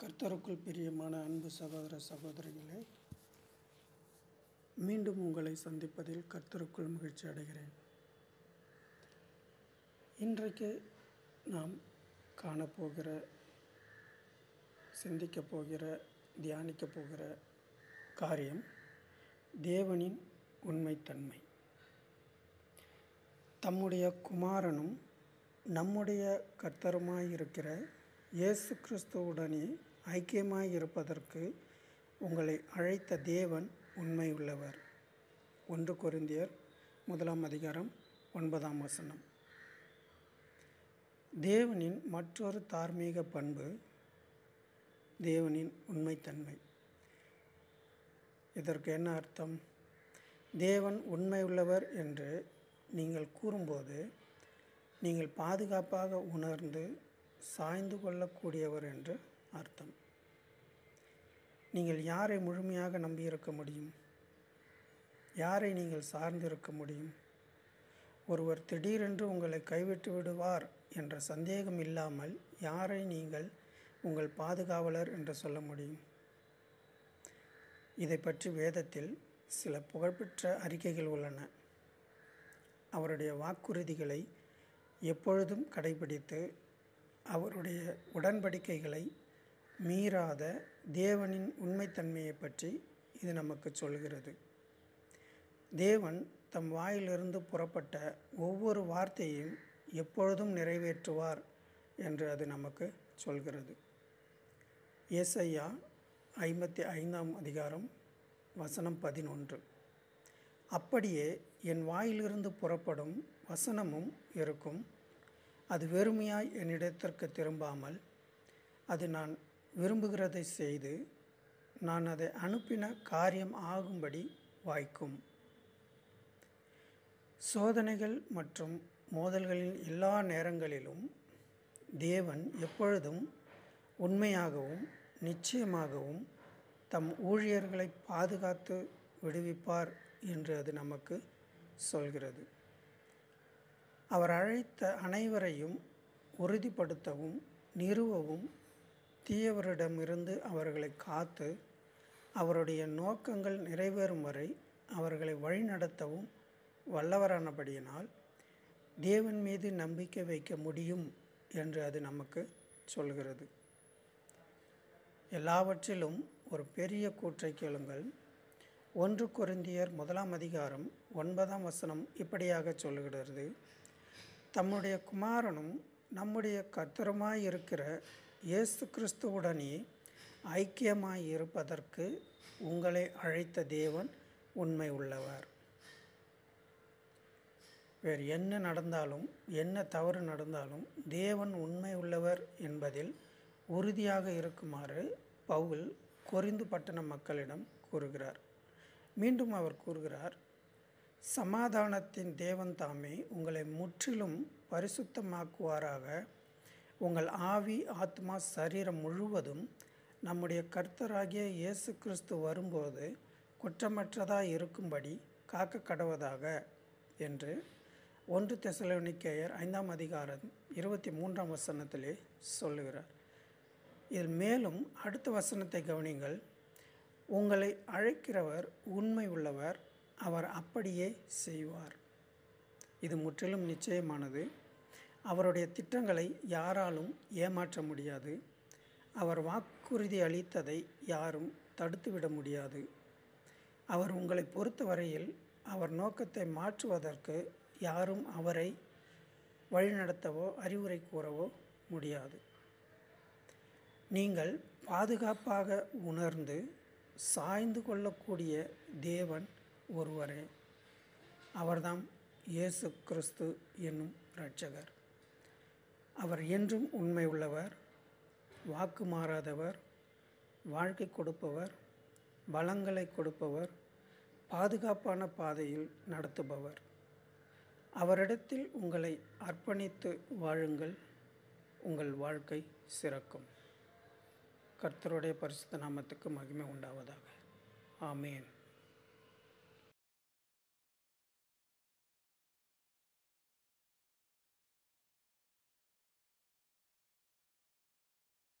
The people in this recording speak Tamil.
கர்த்தருக்குள் பிரியமான அன்பு சகோதர சகோதரிகளே மீண்டும் உங்களை சந்திப்பதில் கர்த்தருக்குள் மகிழ்ச்சி அடைகிறேன் இன்றைக்கு நாம் காணப்போகிற சிந்திக்கப் போகிற தியானிக்கப் போகிற காரியம் தேவனின் உண்மைத்தன்மை தம்முடைய குமாரனும் நம்முடைய கர்த்தருமாயிருக்கிற இயேசு கிறிஸ்துவுடனே ஐக்கியமாய் இருப்பதற்கு உங்களை அழைத்த தேவன் உண்மை உள்ளவர் ஒன்று கொரிந்தியர் முதலாம் அதிகாரம் ஒன்பதாம் வசனம் தேவனின் மற்றொரு தார்மீக பண்பு தேவனின் உண்மைத்தன்மை இதற்கு என்ன அர்த்தம் தேவன் உண்மையுள்ளவர் என்று நீங்கள் கூறும்போது நீங்கள் பாதுகாப்பாக உணர்ந்து சாய்ந்து கொள்ளக்கூடியவர் என்று அர்த்தம் நீங்கள் யாரை முழுமையாக நம்பியிருக்க முடியும் யாரை நீங்கள் சார்ந்திருக்க முடியும் ஒருவர் திடீரென்று உங்களை கைவிட்டு விடுவார் என்ற சந்தேகம் இல்லாமல் யாரை நீங்கள் உங்கள் பாதுகாவலர் என்று சொல்ல முடியும் இதை பற்றி வேதத்தில் சில புகழ்பெற்ற அறிக்கைகள் உள்ளன அவருடைய வாக்குறுதிகளை எப்பொழுதும் கடைபிடித்து அவருடைய உடன்படிக்கைகளை மீறாத தேவனின் உண்மைத்தன்மையை பற்றி இது நமக்கு சொல்கிறது தேவன் தம் வாயிலிருந்து புறப்பட்ட ஒவ்வொரு வார்த்தையையும் எப்பொழுதும் நிறைவேற்றுவார் என்று அது நமக்கு சொல்கிறது ஏசையா ஐம்பத்தி ஐந்தாம் அதிகாரம் வசனம் பதினொன்று அப்படியே என் வாயிலிருந்து புறப்படும் வசனமும் இருக்கும் அது வெறுமையாய் என்னிடத்திற்கு திரும்பாமல் அது நான் விரும்புகிறதை செய்து நான் அதை அனுப்பின காரியம் ஆகும்படி வாய்க்கும் சோதனைகள் மற்றும் மோதல்களின் எல்லா நேரங்களிலும் தேவன் எப்பொழுதும் உண்மையாகவும் நிச்சயமாகவும் தம் ஊழியர்களை பாதுகாத்து விடுவிப்பார் என்று அது நமக்கு சொல்கிறது அவர் அழைத்த அனைவரையும் உறுதிப்படுத்தவும் நிறுவவும் தீயவரிடமிருந்து அவர்களை காத்து அவருடைய நோக்கங்கள் நிறைவேறும் வரை அவர்களை வழிநடத்தவும் வல்லவரானபடியினால் தேவன் மீது நம்பிக்கை வைக்க முடியும் என்று அது நமக்கு சொல்கிறது எல்லாவற்றிலும் ஒரு பெரிய கூற்றை கேளுங்கள் ஒன்று கொரிந்தியர் முதலாம் அதிகாரம் ஒன்பதாம் வசனம் இப்படியாக சொல்லுகிறது தம்முடைய குமாரனும் நம்முடைய கர்த்தருமாய் இருக்கிற இயேசு கிறிஸ்துவுடனே ஐக்கியமாய் இருப்பதற்கு உங்களை அழைத்த தேவன் உண்மை உள்ளவர் வேறு என்ன நடந்தாலும் என்ன தவறு நடந்தாலும் தேவன் உண்மை உள்ளவர் என்பதில் உறுதியாக இருக்குமாறு பவுல் கொரிந்து பட்டண மக்களிடம் கூறுகிறார் மீண்டும் அவர் கூறுகிறார் சமாதானத்தின் தேவன் தாமே உங்களை முற்றிலும் பரிசுத்தமாக்குவாராக உங்கள் ஆவி ஆத்மா சரீரம் முழுவதும் நம்முடைய கர்த்தராகிய இயேசு கிறிஸ்து வரும்போது குற்றமற்றதாக இருக்கும்படி காக்க கடவதாக என்று ஒன்று தெசலோனிக்கேயர் ஐந்தாம் அதிகாரம் இருபத்தி மூன்றாம் வசனத்திலே சொல்லுகிறார் இதில் மேலும் அடுத்த வசனத்தை கவனிங்கள் உங்களை அழைக்கிறவர் உண்மை உள்ளவர் அவர் அப்படியே செய்வார் இது முற்றிலும் நிச்சயமானது அவருடைய திட்டங்களை யாராலும் ஏமாற்ற முடியாது அவர் வாக்குறுதி அளித்ததை யாரும் தடுத்துவிட முடியாது அவர் உங்களை பொறுத்தவரையில் அவர் நோக்கத்தை மாற்றுவதற்கு யாரும் அவரை வழிநடத்தவோ அறிவுரை கூறவோ முடியாது நீங்கள் பாதுகாப்பாக உணர்ந்து சாய்ந்து கொள்ளக்கூடிய தேவன் ஒருவரே அவர்தாம் இயேசு கிறிஸ்து என்னும் இரட்சகர் அவர் என்றும் உண்மை உள்ளவர் வாக்கு மாறாதவர் வாழ்க்கை கொடுப்பவர் பலங்களை கொடுப்பவர் பாதுகாப்பான பாதையில் நடத்துபவர் அவரிடத்தில் உங்களை அர்ப்பணித்து வாழுங்கள் உங்கள் வாழ்க்கை சிறக்கும் கர்த்தருடைய பரிசுத்த நாமத்துக்கு மகிமை உண்டாவதாக ஆமேன்